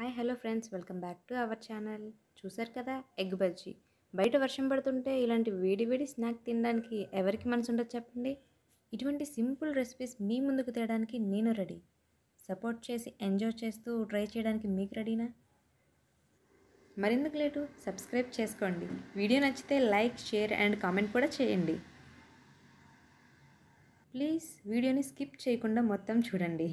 hi hello friends welcome back to our channel చూసారు కదా egg bajji బయట వర్షం పడుతుంటే ఇలాంటి వేడి వేడి స్నాక్ తినడానికి ఎవరికి మనసు ఉండదు చెప్పండి ఇటువంటి సింపుల్ రెసిపీస్ మీ ముందుకు తేయడానికి నేను రెడీ సపోర్ట్ చేసి ఎంజాయ్ చేస్తూ ట్రై చేయడానికి మీకు రెడీనా మరెందుకు లేటు సబ్స్క్రైబ్ చేసుకోండి వీడియో నచ్చితే లైక్ షేర్ అండ్ కామెంట్ కూడా చేయండి ప్లీజ్ వీడియోని స్కిప్ చేయకుండా మొత్తం చూడండి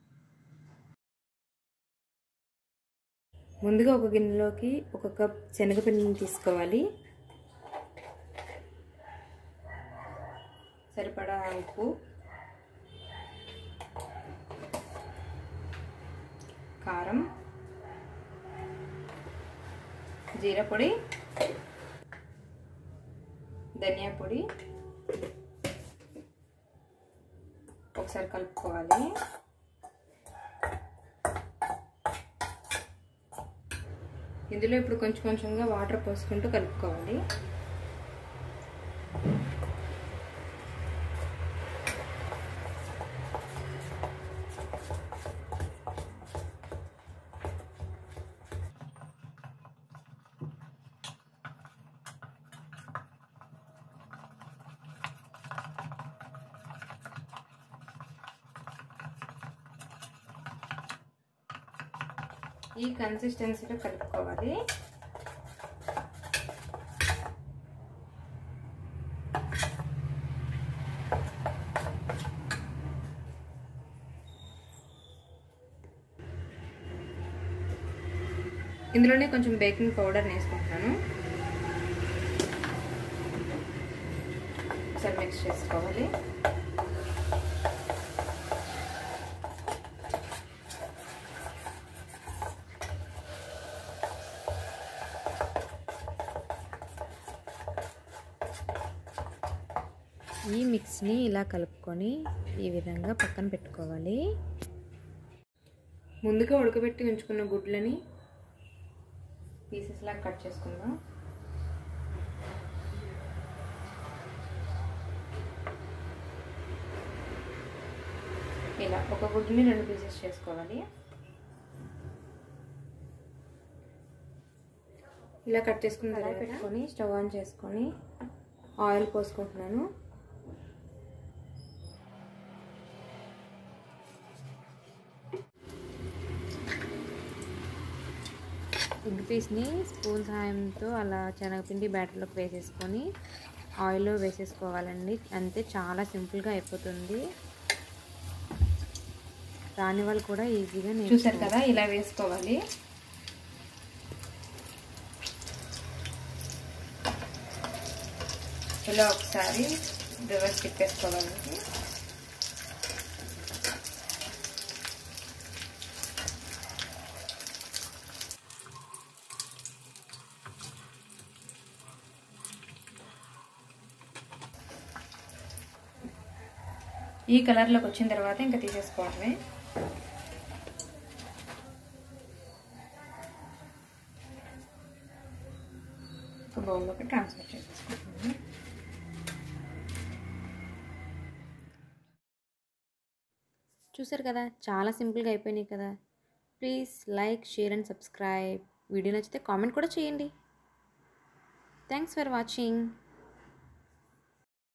ముందుగా ఒక గిన్నెలోకి ఒక కప్ శనగపిండిని తీసుకోవాలి సరిపడా ఉప్పు కారం జీరా పొడి ధనియా పొడి ఒకసారి కలుపుకోవాలి ఇందులో ఇప్పుడు కొంచెం కొంచెంగా వాటర్ పోసుకుంటూ కలుపుకోవాలి ఈ కన్సిస్టెన్సీలో కలుపుకోవాలి ఇందులోనే కొంచెం బేకింగ్ పౌడర్ వేసుకుంటున్నాను ఒకసారి మిక్స్ చేసుకోవాలి ఈ మిక్స్ని ఇలా కలుపుకొని ఈ విధంగా పక్కన పెట్టుకోవాలి ముందుగా ఉడకబెట్టి ఉంచుకున్న గుడ్లని పీసెస్ లాగా కట్ చేసుకుందాం ఇలా ఒక గుడ్డుని రెండు పీసెస్ చేసుకోవాలి ఇలా కట్ చేసుకున్న తర్వాత పెట్టుకొని స్టవ్ ఆన్ చేసుకొని ఆయిల్ పోసుకుంటున్నాను ఎగ్ పీస్ని స్పూన్ సహాయంతో అలా శనగపిండి బ్యాటర్లోకి వేసేసుకొని ఆయిల్లో వేసేసుకోవాలండి అంతే చాలా సింపుల్గా అయిపోతుంది రాని వాళ్ళు కూడా ఈజీగా చూసారు కదా ఇలా వేసుకోవాలి ఇలా ఒకసారి రివర్స్ తిప్పేసుకోవాలండి ఈ కలర్లోకి వచ్చిన తర్వాత ఇంకా తీసేసుకోవడమే ఒక బౌల్లోకి ట్రాన్స్ఫర్ చేసేసుకుంటున్నాను చూసారు కదా చాలా సింపుల్గా అయిపోయినాయి కదా please like share and subscribe video నచ్చితే కామెంట్ కూడా చేయండి థ్యాంక్స్ ఫర్ వాచింగ్